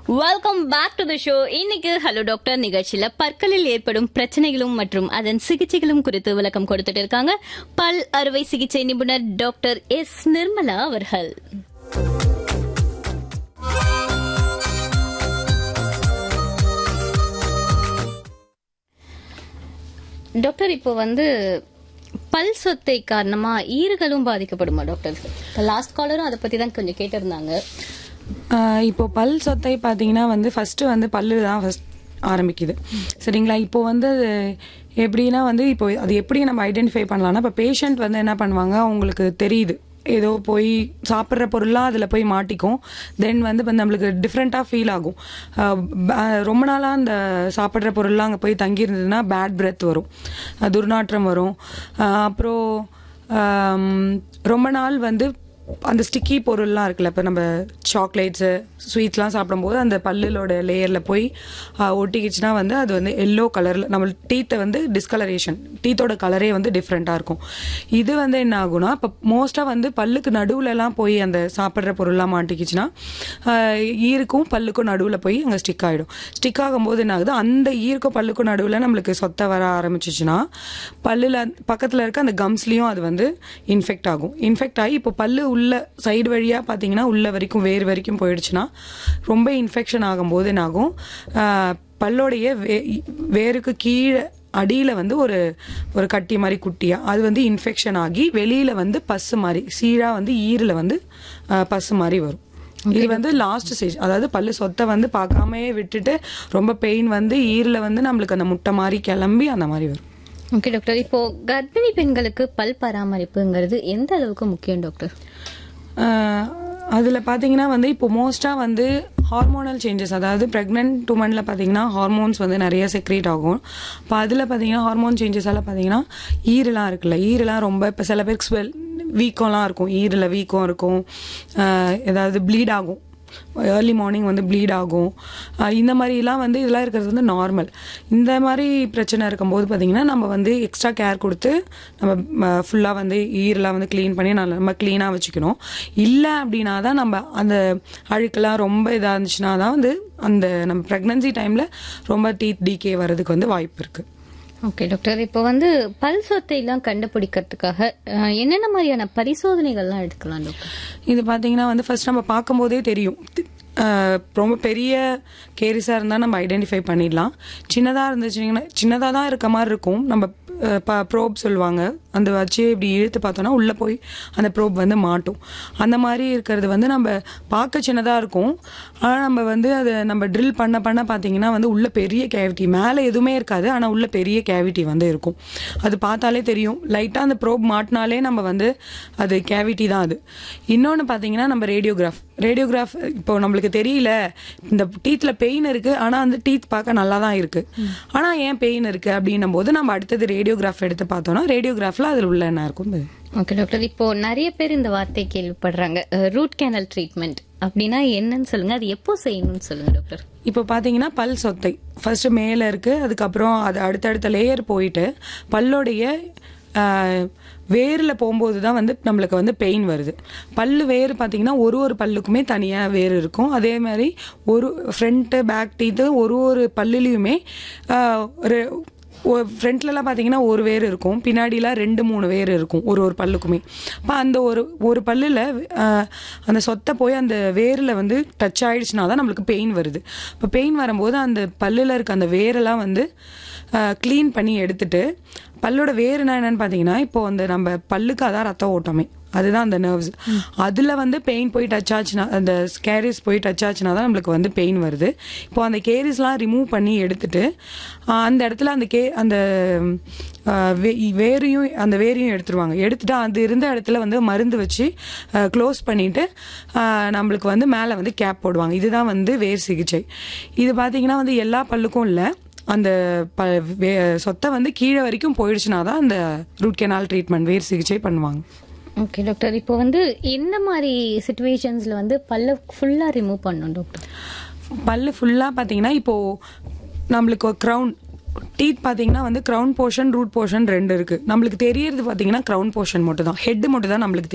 Welcome back to the show இன்னைக்கு hello doctor நிகழ்ச்சியில பற்களில் ஏற்படும் பிரச்சனைகளும் மற்றும் அதன் சிகிச்சைகளும் குறித்து விளக்கம் கொடுத்துட்டு இருக்காங்க பல் அறுவை சிகிச்சை நிபுணர் டாக்டர் எஸ் நிர்மலா அவர்கள் டாக்டர் இப்போ வந்து பல் சொத்தை காரணமா ஈறுகளும் பாதிக்கப்படுமா டாக்டர் லாஸ்ட் காலரும் அதை பத்தி தான் கொஞ்சம் கேட்டிருந்தாங்க ஆஹ் இப்போ பல் சொத்தை பார்த்தீங்கன்னா வந்து ஃபர்ஸ்ட் வந்து பல்லு தான் ஃபர்ஸ்ட் ஆரம்பிக்குது சரிங்களா இப்போ வந்து அது எப்படின்னா வந்து இப்போ அது எப்படி நம்ம ஐடென்டிஃபை பண்ணலாம்னா இப்போ பேஷண்ட் வந்து என்ன பண்ணுவாங்க அவங்களுக்கு தெரியுது ஏதோ போய் சாப்பிட்ற பொருளாக அதில் போய் மாட்டிக்கும் தென் வந்து இப்போ நம்மளுக்கு டிஃப்ரெண்ட்டாக ஃபீல் ஆகும் ஆஹ் ப- ரொம்ப நாளாக அந்த சாப்பிட்ற பொருள்லாம் அங்கே போய் தங்கியிருந்ததுன்னா பேட் பிரெத் வரும் ஆஹ் துர்நாற்றம் வரும் ஆஹ் அப்புறம் ஆம், ரொம்ப நாள் வந்து அந்த ஸ்டிக்கி பொருள்லாம் இருக்குல்ல இப்போ நம்ம சாக்லேட்ஸு ஸ்வீட்ஸ்லாம் சாப்பிடும்போது அந்த பல்லுலோட லேயரில் போய் ஆஹ், ஒட்டிக்கிச்சுன்னா வந்து அது வந்து எல்லோ கலரில் நம்ம டீத்தை வந்து டிஸ்கலரேஷன் டீத்தோட கலரே வந்து டிஃப்ரெண்ட்டாக இருக்கும் இது வந்து என்ன ஆகும்னா இப்போ மோஸ்ட்டாக வந்து பல்லுக்கு நடுவுலலாம் போய் அந்த சாப்பிட்ற பொருள்லாம் மாட்டிக்கிச்சுன்னா ஆஹ், ஈருக்கும் பல்லுக்கும் நடுவில் போய் அங்கே ஸ்டிக் ஆகிடும் ஸ்டிக் ஆகும்போது என்ன ஆகுது அந்த ஈருக்கும் பல்லுக்கும் நடுவில் நம்மளுக்கு சொத்தை வர ஆரம்பிச்சிச்சுன்னா பல்லில் பக்கத்தில் இருக்க அந்த கம்ஸ்லேயும் அது வந்து இன்ஃபெக்ட் ஆகும் இன்ஃபெக்ட் ஆகி இப்போ பல்லு உள்ள சைடு வழியாக பார்த்தீங்கன்னா உள்ள வரைக்கும் வேர் வரைக்கும் போயிடுச்சுன்னா ரொம்ப இன்ஃபெக்ஷன் ஆகும்போது என்ன ஆகும் ஆஹ், பல்லோடைய வே வேருக்கு கீழே அடியில் வந்து ஒரு ஒரு கட்டி மாதிரி குட்டியா அது வந்து இன்ஃபெக்ஷன் ஆகி வெளியில் வந்து பஸ்ஸு மாதிரி சீராக வந்து ஈரில் வந்து ஆஹ், பஸ்ஸு மாதிரி வரும் இது வந்து லாஸ்ட் ஸ்டேஜ் அதாவது பல்லு சொத்தை வந்து பார்க்காமயே விட்டுட்டு ரொம்ப பெயின் வந்து ஈரில் வந்து நம்மளுக்கு அந்த முட்டை மாதிரி கிளம்பி அந்த மாதிரி வரும் ஓகே டாக்டர் இப்போ கர்ப்பிணி பெண்களுக்கு பல் பராமரிப்புங்கிறது எந்த அளவுக்கு முக்கியம் டாக்டர் அதில் பார்த்தீங்கன்னா வந்து இப்போ மோஸ்ட்டாக வந்து ஹார்மோனல் சேஞ்சஸ் அதாவது ப்ரெக்னென்ட் உமனில் பார்த்தீங்கன்னா ஹார்மோன்ஸ் வந்து நிறைய செக்ரேட் ஆகும் இப்போ அதில் பார்த்தீங்கன்னா ஹார்மோன் சேஞ்சஸ் எல்லாம் பார்த்தீங்கன்னா ஈரெலாம் இருக்குல்ல ஈரெலாம் ரொம்ப இப்போ சில பேருக்கு ஸ்வெல் வீக்கம்லாம் இருக்கும் ஈரில் வீக்கம் இருக்கும் ஆஹ் ஏதாவது ப்ளீட் ஆகும் ஏர்லி மார்னிங் வந்து ப்ளீட் ஆகும் ஆஹ் இந்த மாதிரிலாம் வந்து இதெல்லாம் இருக்கிறது வந்து நார்மல் இந்த மாதிரி பிரச்சனை இருக்கும்போது பார்த்தீங்கன்னா நம்ம வந்து எக்ஸ்ட்ரா கேர் கொடுத்து நம்ம ஃபுல்லாக வந்து ஈரெலாம் வந்து க்ளீன் பண்ணி நல்லா நம்ம க்ளீனாக வச்சுக்கணும் இல்லை அப்படின்னா தான் நம்ம அந்த அழுக்கெல்லாம் ரொம்ப இதாக இருந்துச்சுன்னா தான் வந்து அந்த நம்ம ப்ரெக்னன்சி டைமில் ரொம்ப டீத் டிகே வர்றதுக்கு வந்து வாய்ப்பு இருக்குது ஓகே டாக்டர் இப்போ வந்து பல் சொத்தை எல்லாம் கண்டுபிடிக்கிறதுக்காக அஹ், என்னென்ன மாதிரியான பரிசோதனைகள்லாம் எடுக்கலாம் டாக்டர் இது பார்த்தீங்கன்னா வந்து ஃபர்ஸ்ட் நம்ம பார்க்கும்போதே தெரியும் அஹ் ரொம்ப பெரிய கேரிஸாக இருந்தால் நம்ம ஐடென்டிஃபை பண்ணிடலாம் சின்னதாக இருந்துச்சுன்னா சின்னதாக தான் இருக்க மாதிரி இருக்கும் நம்ம ப்ரோப் சொல்லுவாங்க அந்த வச்சு இப்படி இழுத்து பார்த்தோன்னா உள்ளே போய் அந்த ப்ரோப் வந்து மாட்டும் அந்த மாதிரி இருக்கிறது வந்து நம்ம பார்க்க சின்னதாக இருக்கும் ஆனால் நம்ம வந்து அதை நம்ம ட்ரில் பண்ண பண்ண பார்த்தீங்கன்னா வந்து உள்ள பெரிய கேவிட்டி மேலே எதுவுமே இருக்காது ஆனால் உள்ள பெரிய கேவிட்டி வந்து இருக்கும் அது பார்த்தாலே தெரியும் லைட்டாக அந்த ப்ரோப் மாட்டினாலே நம்ம வந்து அது கேவிட்டி தான் அது இன்னொன்று பார்த்தீங்கன்னா நம்ம ரேடியோகிராஃப் ரேடியோகிராஃப் இப்போ நம்மளுக்கு தெரியல இந்த டீத்தில் பெயின் இருக்கு ஆனால் அந்த டீத் பார்க்க நல்லா தான் இருக்கு ஆனால் ஏன் பெயின் இருக்கு அப்படின்னும் போது நம்ம அடுத்தது ரேடியோகிராஃப் எடுத்து பார்த்தோம்னா ரேடியோகிராஃபில் அதில் உள்ள என்ன இருக்கும் அது. ஓகே டாக்டர் இப்போ நிறைய பேர் இந்த வார்த்தையை கேள்விப்படுறாங்க ரூட் கேனல் ட்ரீட்மெண்ட் அப்படின்னா என்னன்னு சொல்லுங்க அது எப்போ செய்யணும்னு சொல்லுங்க டாக்டர் இப்போ பார்த்தீங்கன்னா பல் சொத்தை ஃபர்ஸ்ட் மேலே இருக்கு அதுக்கப்புறம் அது அடுத்தடுத்த லேயர் போயிட்டு பல்லோடைய வேரில் போகும்போது தான் வந்து நம்மளுக்கு வந்து பெயின் வருது பல்லு வேர் பார்த்தீங்கன்னா ஒரு ஒரு பல்லுக்குமே தனியாக வேர் இருக்கும் அதே மாதிரி ஒரு ஃப்ரண்ட்டு பேக் டீத்து ஒரு ஒரு பல்லுலேயுமே ஒரு ஃப்ரண்ட்லலாம் பார்த்தீங்கன்னா ஒரு வேர் இருக்கும் பின்னாடிலாம் ரெண்டு மூணு வேர் இருக்கும் ஒரு ஒரு பல்லுக்குமே அப்போ அந்த ஒரு ஒரு பல்லில் அந்த சொத்தை போய் அந்த வேரில் வந்து டச் ஆயிடுச்சுனா தான் நம்மளுக்கு பெயின் வருது இப்போ பெயின் வரும்போது அந்த பல்லில் இருக்க அந்த வேரெல்லாம் வந்து க்ளீன் பண்ணி எடுத்துட்டு பல்லோட வேறுனா என்னன்னு பார்த்தீங்கன்னா இப்போ அந்த நம்ம பல்லுக்கு அதான் ரத்த ஓட்டமே அதுதான் அந்த நர்வ்ஸ் அதில் வந்து பெயின் போய் டச் ஆச்சுன்னா அந்த கேரிஸ் போய் டச் ஆச்சுன்னா தான் நம்மளுக்கு வந்து பெயின் வருது இப்போ அந்த கேரிஸ்லாம் ரிமூவ் பண்ணி எடுத்துட்டு ஆஹ் அந்த இடத்துல அந்த கே அந்த ஆஹ் வே- வேரையும் அந்த வேரையும் எடுத்துருவாங்க எடுத்துட்டு அது இருந்த இடத்துல வந்து மருந்து வச்சு க்ளோஸ் பண்ணிட்டு ஆஹ் நம்மளுக்கு வந்து மேலே வந்து கேப் போடுவாங்க இதுதான் வந்து வேர் சிகிச்சை இது பார்த்தீங்கன்னா வந்து எல்லா பல்லுக்கும் இல்லை அந்த ப வே- சொத்தை வந்து கீழே வரைக்கும் போயிடுச்சுனா தான் அந்த ரூட் கெனால் ட்ரீட்மெண்ட் வேர் சிகிச்சை பண்ணுவாங்க ஓகே டாக்டர் இப்போ வந்து என்ன மாதிரி சுச்சுவேஷன்ஸ்ல வந்து பல்ல ஃபுல்லா ரிமூவ் பண்ணணும் டாக்டர் பல்லு ஃபுல்லாக பார்த்தீங்கன்னா இப்போது நம்மளுக்கு க்ரௌன் டீத் பார்த்தீங்கன்னா வந்து க்ரௌன் போர்ஷன் ரூட் போர்ஷன் ரெண்டு இருக்குது நம்மளுக்கு தெரியறது பார்த்தீங்கன்னா க்ரௌன் போர்ஷன் மட்டும் தான் ஹெட் மட்டும் தான் நம்மளுக்கு